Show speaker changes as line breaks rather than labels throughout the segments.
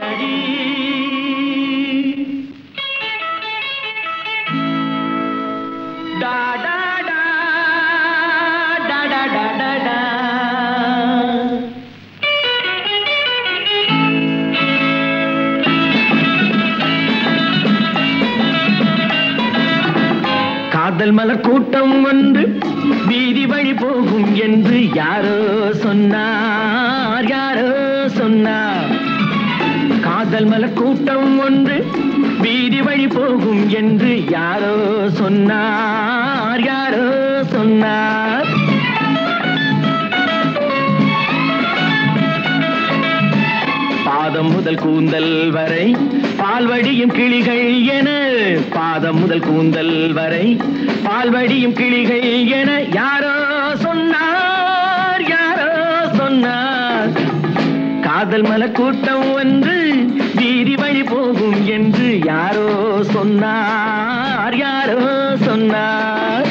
பாரடி டா டா டா டா டா டா டா டா காதல் மலர் கூட்டம் ஒன்று வீதி வழி போகும் என்று யாரோ சொன்னார் யாரோ சொன்னார் காதல் மலர் கூட்டம் ஒன்று வீதி வழி போகும் என்று யாரோ சொன்னார் யாரோ சொன்னார் பாதம் முதல் கூந்தல் வரை பால்வடியும் கிளிகள் என பாதம் முதல் கூந்தல் வரை பால்வடியும் கிளிகள் என யாரோ சொன்னார் யாரோ சொன்னார் காதல் மலர் கூட்டம் ஒன்று வீதி வழி போகும் என்று யாரோ சொன்னார் யாரோ சொன்னார்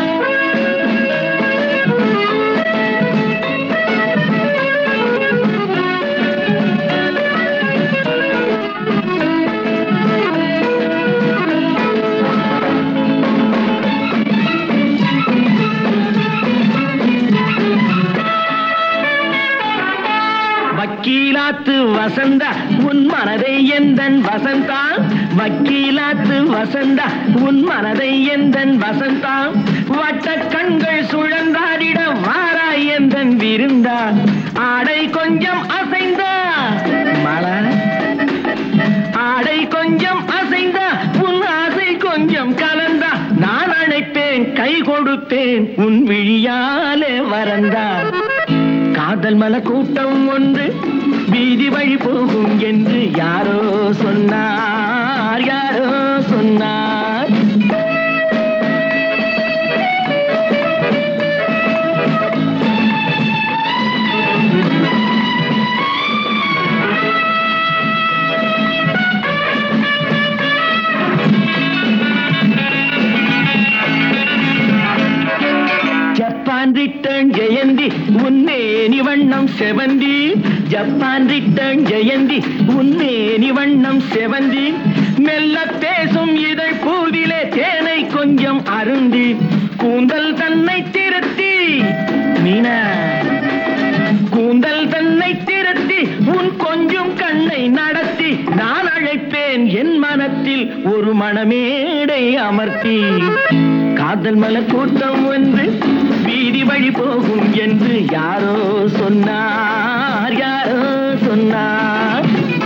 வக்கீலாத்து வசந்தா உன் மனதை எந்தன் வசந்தா வக்கீலாத்து வசந்தா உன் மனதை எந்தன் வசந்தா வட்ட கண்கள் சுழந்தாடிட வாரா எந்தன் விருந்தா ஆடை கொஞ்சம் அசைந்தா மழை ஆடை கொஞ்சம் அசைந்தா உன் ஆசை கொஞ்சம் கலந்தா நான் அழைப்பேன் கை கொடுப்பேன் உன் விழியாலே வரந்தா காதல் மல கூட்டம் ஒன்று வீதி வழி போகும் என்று யாரோ சொன்னார் யாரோ சொன்னார் ஜப்பான் ரிட்டர்ன் ஜெயந்தி உன்னேனி வண்ணம் செவந்தி ஜப்பான் ரிட்டர்ன் ஜெயந்தி உன்னேனி வண்ணம் செவந்தி மெல்ல பேசும் இதழ் பூவிலே தேனை கொஞ்சம் அருந்தி கூந்தல் தன்னை திருத்தி மீனா கூந்தல் தன்னை திருத்தி உன் கொஞ்சம் கண்ணை நடத்தி நான் அழைப்பேன் என் மனத்தில் ஒரு மணமேடை அமர்த்தி காதல் மலர் கூட்டம் ஒன்று வீதி வழி போகும் என்று யாரோ சொன்னார் யாரோ சொன்னார்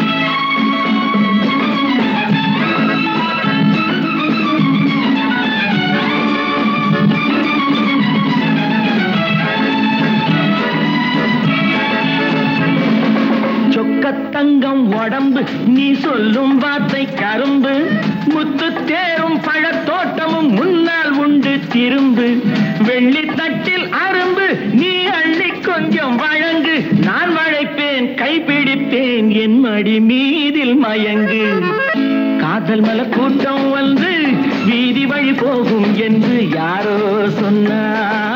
சொக்கத்தங்கம் உடம்பு நீ சொல்லும் வார்த்தை கரும்பு முத்து தேரும் பழத்தோட்டமும் முன்னால் உண்டு திரும்பு வெள்ளி தட்டில் அரும்பு நீ அள்ளி கொஞ்சம் வழங்கு நான் வளைப்பேன் கைப்பிடிப்பேன் என் மடி மீதில் மயங்கு காதல் மலர் கூட்டம் வந்து வீதி வழி போகும் என்று யாரோ சொன்னார்